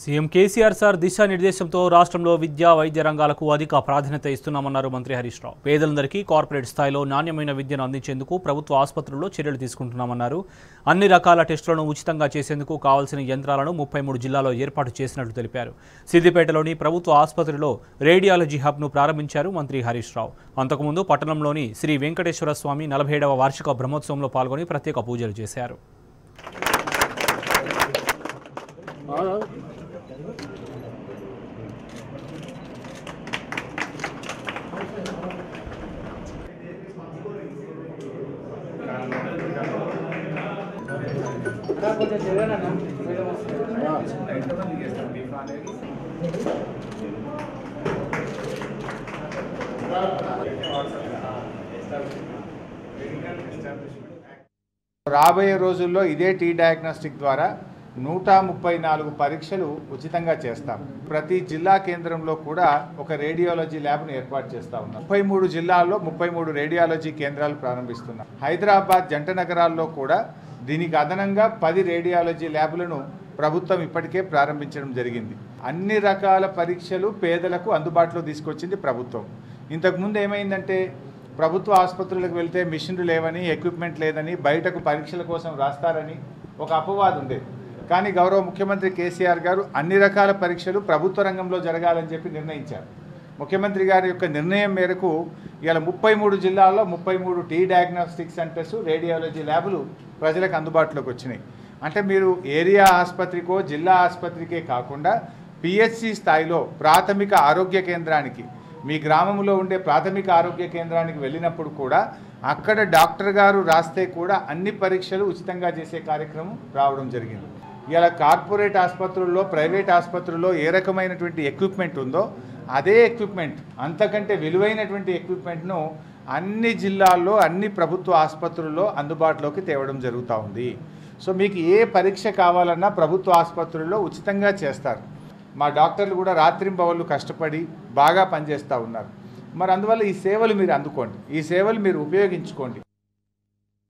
CM KCR sir దిశానిర్దేశంతో రాష్ట్రంలో విద్యా వైద్య రంగాలకు అధిక ప్రాధాన్యత ఇస్తున్నామన్నారు మంత్రి హరీష్ రావు పేదలందరికీ కార్పొరేట్ స్థాయిలో నాణ్యమైన విద్యను అందించేందుకు ప్రభుత్వ ఆసుపత్రుల్లో చర్యలు తీసుకుంటున్నామన్నారు అన్ని రకాల టెస్టులను ఉచితంగా చేసేందుకు కావాల్సిన యంత్రాలను ముప్పై మూడు జిల్లాల్లో ఏర్పాటు చేసినట్లు తెలిపారు సిద్దిపేటలోని ప్రభుత్వ ఆసుపత్రిలో రేడియాలజీ హబ్ను ప్రారంభించారు మంత్రి హరీష్ రావు అంతకుముందు పట్టణంలోని శ్రీ వెంకటేశ్వర స్వామి నలభై ఏడవ వార్షిక బ్రహ్మోత్సవంలో పాల్గొని ప్రత్యేక పూజలు చేశారు రాబోయే రోజుల్లో ఇదే టీ డయాగ్నోస్టిక్ ద్వారా నూట ముప్పై నాలుగు పరీక్షలు ఉచితంగా చేస్తాం ప్రతి జిల్లా కేంద్రంలో కూడా ఒక రేడియాలజీ ల్యాబ్ను ఏర్పాటు చేస్తా ఉన్నాం ముప్పై మూడు జిల్లాల్లో ముప్పై మూడు రేడియాలజీ కేంద్రాలు ప్రారంభిస్తున్నాం హైదరాబాద్ జంట నగరాల్లో కూడా దీనికి అదనంగా పది రేడియాలజీ ల్యాబ్లను ప్రభుత్వం ఇప్పటికే ప్రారంభించడం జరిగింది అన్ని రకాల పరీక్షలు పేదలకు అందుబాటులో తీసుకొచ్చింది ప్రభుత్వం ఇంతకుముందు ఏమైందంటే ప్రభుత్వ ఆసుపత్రులకు వెళ్తే మిషన్లు లేవని ఎక్విప్మెంట్ లేదని బయటకు పరీక్షల కోసం రాస్తారని ఒక అపవాదం ఉండేది కానీ గౌరవ ముఖ్యమంత్రి కేసీఆర్ గారు అన్ని రకాల పరీక్షలు ప్రభుత్వ రంగంలో జరగాలని చెప్పి నిర్ణయించారు ముఖ్యమంత్రి గారి యొక్క నిర్ణయం మేరకు ఇవాళ ముప్పై మూడు జిల్లాల్లో ముప్పై మూడు టీ డయాగ్నోస్టిక్ సెంటర్స్ రేడియాలజీ ల్యాబులు ప్రజలకు అందుబాటులోకి వచ్చినాయి అంటే మీరు ఏరియా ఆసుపత్రికో జిల్లా ఆసుపత్రికే కాకుండా పిహెచ్సి స్థాయిలో ప్రాథమిక ఆరోగ్య కేంద్రానికి మీ గ్రామంలో ఉండే ప్రాథమిక ఆరోగ్య కేంద్రానికి వెళ్ళినప్పుడు కూడా అక్కడ డాక్టర్ గారు రాస్తే కూడా అన్ని పరీక్షలు ఉచితంగా చేసే కార్యక్రమం రావడం జరిగింది ఇలా కార్పొరేట్ ఆసుపత్రుల్లో ప్రైవేట్ ఆసుపత్రుల్లో ఏ రకమైనటువంటి ఎక్విప్మెంట్ ఉందో అదే ఎక్విప్మెంట్ అంతకంటే విలువైనటువంటి ఎక్విప్మెంట్ను అన్ని జిల్లాల్లో అన్ని ప్రభుత్వ ఆసుపత్రుల్లో అందుబాటులోకి తేవడం జరుగుతూ ఉంది సో మీకు ఏ పరీక్ష కావాలన్నా ప్రభుత్వ ఆసుపత్రుల్లో ఉచితంగా చేస్తారు మా డాక్టర్లు కూడా రాత్రింబవళ్ళు కష్టపడి బాగా పనిచేస్తూ ఉన్నారు మరి అందువల్ల ఈ సేవలు మీరు అందుకోండి ఈ సేవలు మీరు ఉపయోగించుకోండి